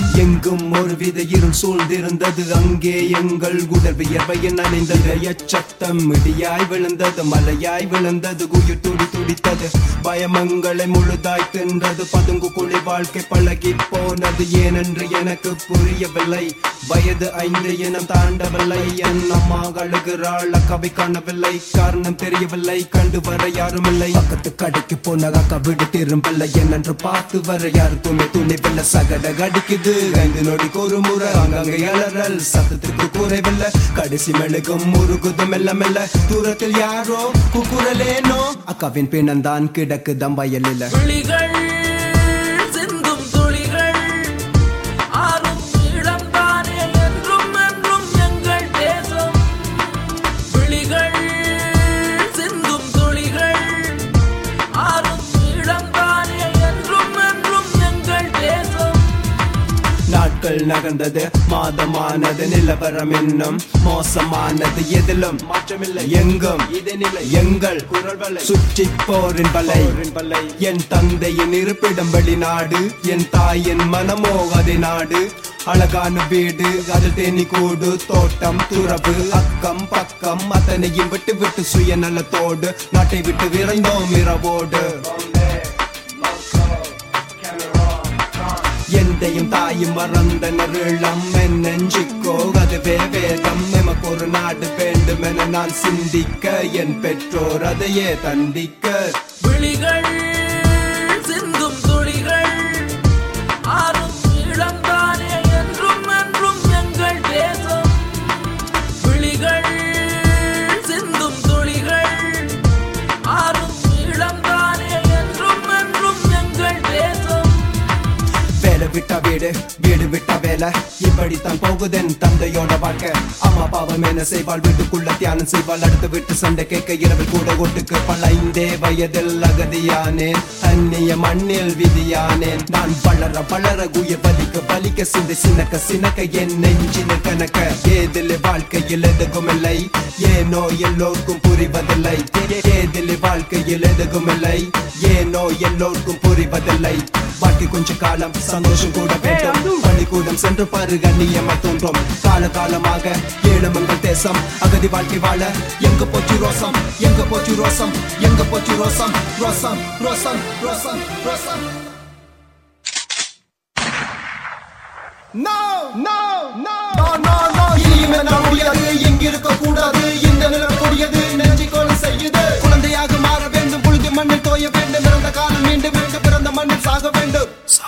எங்கும் ஒரு வித இருள் சூழ்ந்திருந்தது அங்கே எங்கள் உடல் வியர்வையின் அணிந்தது எச்சத்தம் இடியாய் விழுந்தது மலையாய் விழுந்தது உயிர் துடி துடித்தது பயமங்களை முழுதாய் தின்றது பதுங்கு குழி வாழ்க்கை பழகி போனது ஏனென்று எனக்கு புரியவில்லை வயது ஐந்து இனம் தாண்டவில்லை என் அம்மா அழுகிறாள் அக்காவை காணவில்லை காரணம் தெரியவில்லை கண்டு வர யாரும் இல்லை பக்கத்து கடைக்கு போன அக்கா விடு திரும்பல என்னென்று பார்த்து வர யாருக்குமே துணிவில்லை சகட கடிக்குது ஐந்து நொடிக்கு ஒரு முறை அங்கங்க எழறல் சத்தத்துக்கு குறைவில்லை கடைசி மெழுகும் முருகுது மெல்ல மெல்ல தூரத்தில் யாரோ குக்குரலேனோ அக்காவின் பிணந்தான் கிடக்குதம் வயலில் விழிகள் சிந்தும் துளிகள் ஆறும் இடம்தானே என்றும் என்றும் எங்கள் தேசம் விழிகள் சிந்தும் துளிகள் ஆறும் இடம்தானே என்றும் என்றும் எங்கள் தேசம் நாட்கள் நகர்ந்தது மாதமானது நிலவரம் இன்னும் மோசமானது எதிலும் மாற்றமில்லை எங்கும் இதே நிலை எங்கள் குரல்களை சுற்றி போரின் பலை பலை என் தந்தையின் இருப்பிடம் வெளிநாடு என் தாயின் மனமோ அதே நாடு அழகான வீடு அதில் தேனி கூடு தோட்டம் துறவு அக்கம் பக்கம் அத்தனையும் விட்டு விட்டு சுயநலத்தோடு நாட்டை விட்டு விரைந்தோம் இரவோடு எந்தையும் தாயும் மறந்தனர் இளம் என் நெஞ்சுக்கோ அதுவே வேதம் எமக்கு ஒரு நாடு வேண்டும் என நான் சிந்திக்க என் பெற்றோர் அதையே தண்டிக்க விழிகள் சிந்தும் துளிகள் ஆறும் இடம்தானே என்றும் என்றும் எங்கள் தேசம் விழிகள் சிந்தும் துளிகள் ஆறும் இடம்தானே என்றும் என்றும் எங்கள் தேசம் வேலை விட்டா வீடு வீடு விட்டா வேலை இப்படித்தான் போகுதென் தந்தையோட வாழ்க்கை அம்மா பாவம் என்ன செய்வாள் வீட்டுக்குள்ள தியானம் செய்வாள் அடுத்து விட்டு சண்டை கேட்க இரவில் கூட ஒட்டுக்கு பழைந்தே வயதில் அகதியானேன் அந்நிய மண்ணில் விதியானேன் நான் வளர வளர உயிர் பலிக்க பலிக்க சிந்தை சினக்க சினக்க என் நெஞ்சின கணக்க ஏதில் வாழ்க்கையில் எதுவும் இல்லை ஏனோ எல்லோருக்கும் புரிவதில்லை ஏதில் வாழ்க்கையில் எதுவும் இல்லை ஏனோ எல்லோருக்கும் புரிவதில்லை வாழ்க்கை கொஞ்ச காலம் சந்தோஷம் கூட வேண்டும் பள்ளிக்கூடம் சென்று பாரு கண்ணியமா தோன்றும் கால காலமாக ஏழமங்கள் தேசம் அகதி வாழ்க்கை வாழ எங்க போச்சு ரோசம் எங்க போச்சு ரோசம் எங்க போச்சு ரோசம் ரோசம் ரோசம் ரோசம் ரோசம் No, no, no, no, no, no. இனியும் என்னால் முடியாது இங்கிருக்க கூடாது இந்த நிலம் கொடியது நெஞ்சை கொலை செய்யுது குழந்தையாக மாற வேண்டும் புழுதி மண்ணில் தோய வேண்டும் பிறந்த காலம் மீண்டும் மீண்டும் பிறந்த மண்ணில் சாக வேண்டும்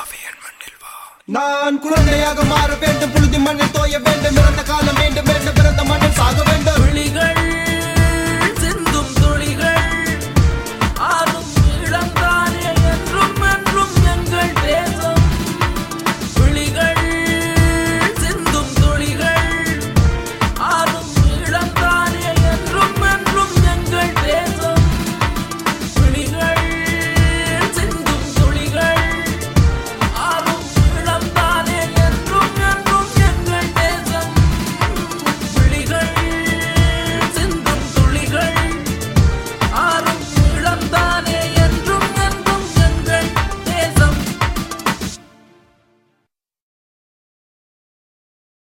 நான் குழந்தையாக மாற வேண்டும் புழுதி மண்ணில் தோய வேண்டும் பிறந்த காலம் மீண்டும் மீண்டும் பிறந்த மண்ணில் சாக வேண்டும் விழிகள்